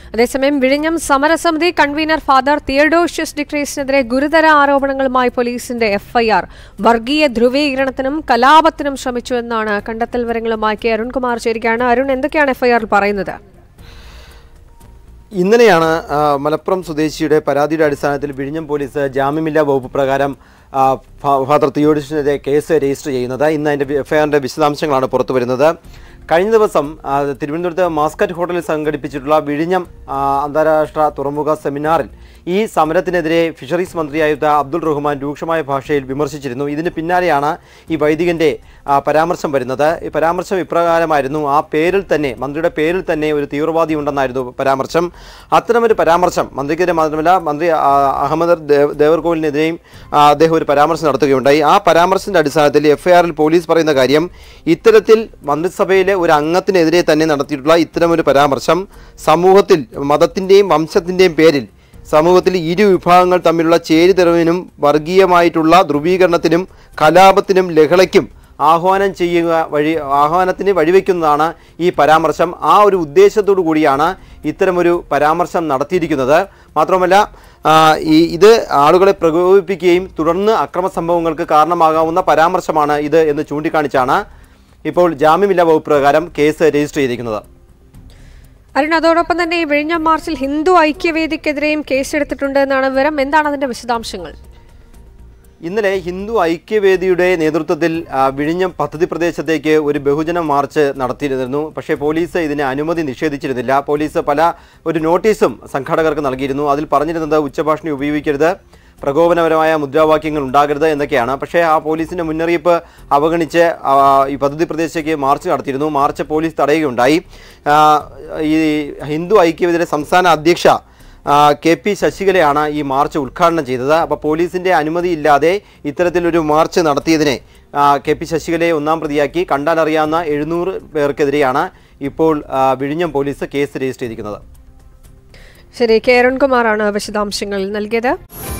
അതേസമയം വിഴിഞ്ഞം സമരസമിതി കൺവീനർ ഫാദർ തിയഡോഷ്യസ് ഡിക്രീസിനെതിരെ ഗുരുതര ആരോപണങ്ങളുമായി പോലീസിന്റെ എഫ്ഐആർ വർഗീയ ധ്രുവീകരണത്തിനും കലാപത്തിനും ശ്രമിച്ചുവെന്നാണ് കണ്ടെത്തൽ വിവരങ്ങളുമായി കെ അരുൺകുമാർ ചേരുകയാണ് അരുൺ എന്തൊക്കെയാണ് എഫ്ഐആറിൽ പറയുന്നത് ഇന്നലെയാണ് ആ, മലപ്പുറം സ്വദേശിയുടെ പരാതിയുടെ അടിസ്ഥാനത്തിൽ വിഴിഞ്ഞം പോലീസ് ജാമ്യമില്ലാ വകുപ്പ് പ്രകാരം ആ, ഫാ- ഫാദർ തിയോഡിസിനെതിരെ കേസ് രജിസ്റ്റർ ചെയ്യുന്നത് ഇന്ന് അതിൻ്റെ എഫ്ഐആറിൻ്റെ വിശദാംശങ്ങളാണ് പുറത്തു വരുന്നത് കഴിഞ്ഞ ദിവസം ആ, തിരുവനന്തപുരത്ത് മാസ്കറ്റ് ഹോട്ടലിൽ സംഘടിപ്പിച്ചിട്ടുള്ള വിഴിഞ്ഞം ആ, അന്താരാഷ്ട്ര തുറമുഖ സെമിനാറിൽ ഈ സമരത്തിനെതിരെ ഫിഷറീസ് മന്ത്രിയായിരുന്ന അബ്ദുൾ റഹ്മാൻ രൂക്ഷമായ ഭാഷയിൽ വിമർശിച്ചിരുന്നു ഇതിന് പിന്നാലെയാണ് ഈ വൈദികന്റെ ആ, പരാമർശം വരുന്നത് ഈ പരാമർശം ഇപ്രകാരമായിരുന്നു ആ പേരിൽ തന്നെ മന്ത്രിയുടെ പേരിൽ തന്നെ ഒരു തീവ്രവാദി ഉണ്ടെന്നായിരുന്നു പരാമർശം അത്തരമൊരു പരാമർശം മന്ത്രിക്കെതിരെ മാത്രമല്ല മന്ത്രി ആ, അഹമ്മദ് ദേവ് ദേവർകോവിലിനെതിരെയും ആ, അദ്ദേഹം ഒരു പരാമർശം നടത്തുകയുണ്ടായി ആ പരാമർശത്തിൻ്റെ അടിസ്ഥാനത്തിൽ എഫ്ഐആറിൽ പോലീസ് പറയുന്ന കാര്യം ഇത്തരത്തിൽ മന്ത്രിസഭയിലെ ഒരു അംഗത്തിനെതിരെ തന്നെ നടത്തിയിട്ടുള്ള ഇത്തരമൊരു പരാമർശം സമൂഹത്തിൽ മതത്തിൻ്റെയും വംശത്തിൻ്റെയും പേരിൽ സമൂഹത്തിൽ ഇരു വിഭാഗങ്ങൾ തമ്മിലുള്ള ചേരിതിരിവിനും വർഗീയമായിട്ടുള്ള ധ്രുവീകരണത്തിനും കലാപത്തിനും ലഹളയ്ക്കും ആഹ്വാനം ചെയ്യുക വഴി ആഹ്വാനത്തിന് വഴിവെക്കുന്നതാണ് ഈ പരാമർശം ആ ഒരു ഉദ്ദേശത്തോടു കൂടിയാണ് ഇത്തരമൊരു പരാമർശം നടത്തിയിരിക്കുന്നത് മാത്രമല്ല ആ, ഈ ഇത് ആളുകളെ പ്രകോപിപ്പിക്കുകയും തുടർന്ന് അക്രമ സംഭവങ്ങൾക്ക് കാരണമാകാവുന്ന പരാമർശമാണ് ഇത് എന്ന് ചൂണ്ടിക്കാണിച്ചാണ് ഇപ്പോൾ ജാമ്യമില്ലാ വകുപ്പ് പ്രകാരം കേസ് രജിസ്റ്റർ ചെയ്തിരിക്കുന്നത് അരുൺ അതോടൊപ്പം തന്നെ ഈ വിഴിഞ്ഞം മാർച്ചിൽ ഹിന്ദു ഐക്യവേദിക്കെതിരെയും കേസെടുത്തിട്ടുണ്ട് എന്നാണ് വിവരം എന്താണ് അതിന്റെ വിശദാംശങ്ങൾ ഇന്നലെ ഹിന്ദു ഐക്യവേദിയുടെ നേതൃത്വത്തിൽ ആ, വിഴിഞ്ഞം പദ്ധതി പ്രദേശത്തേക്ക് ഒരു ബഹുജന മാർച്ച് നടത്തിയിരുന്നു പക്ഷേ പോലീസ് ഇതിന് അനുമതി നിഷേധിച്ചിരുന്നില്ല പോലീസ് പല ഒരു നോട്ടീസും സംഘാടകർക്ക് നൽകിയിരുന്നു അതിൽ പറഞ്ഞിരുന്നത് ഉച്ചഭാഷണി ഉപയോഗിക്കരുത് പ്രകോപനപരമായ മുദ്രാവാക്യങ്ങൾ ഉണ്ടാകരുത് എന്നൊക്കെയാണ് പക്ഷേ ആ പോലീസിന്റെ മുന്നറിയിപ്പ് അവഗണിച്ച് ആ, ഈ പദ്ധതി പ്രദേശത്തേക്ക് മാർച്ച് നടത്തിയിരുന്നു മാർച്ച് പോലീസ് തടയുകയുണ്ടായി ആ, ഈ ഹിന്ദു ഐക്യവേദിയുടെ സംസ്ഥാന അധ്യക്ഷ ആ, കെ പി ശശികലയാണ് ഈ മാർച്ച് ഉദ്ഘാടനം ചെയ്തത് അപ്പോൾ പോലീസിന്റെ അനുമതിയില്ലാതെ ഇത്തരത്തിലൊരു മാർച്ച് നടത്തിയതിനെ ആ, കെ പി ശശികലയെ ഒന്നാം പ്രതിയാക്കി കണ്ടാലറിയാവുന്ന എഴുന്നൂറ് പേർക്കെതിരെയാണ് ഇപ്പോൾ ആ, വിഴിഞ്ഞം പോലീസ് കേസ് രജിസ്റ്റർ ചെയ്തിരിക്കുന്നത് ശരി കെ അരുൺകുമാറാണ് വിശദാംശങ്ങൾ നൽകിയത്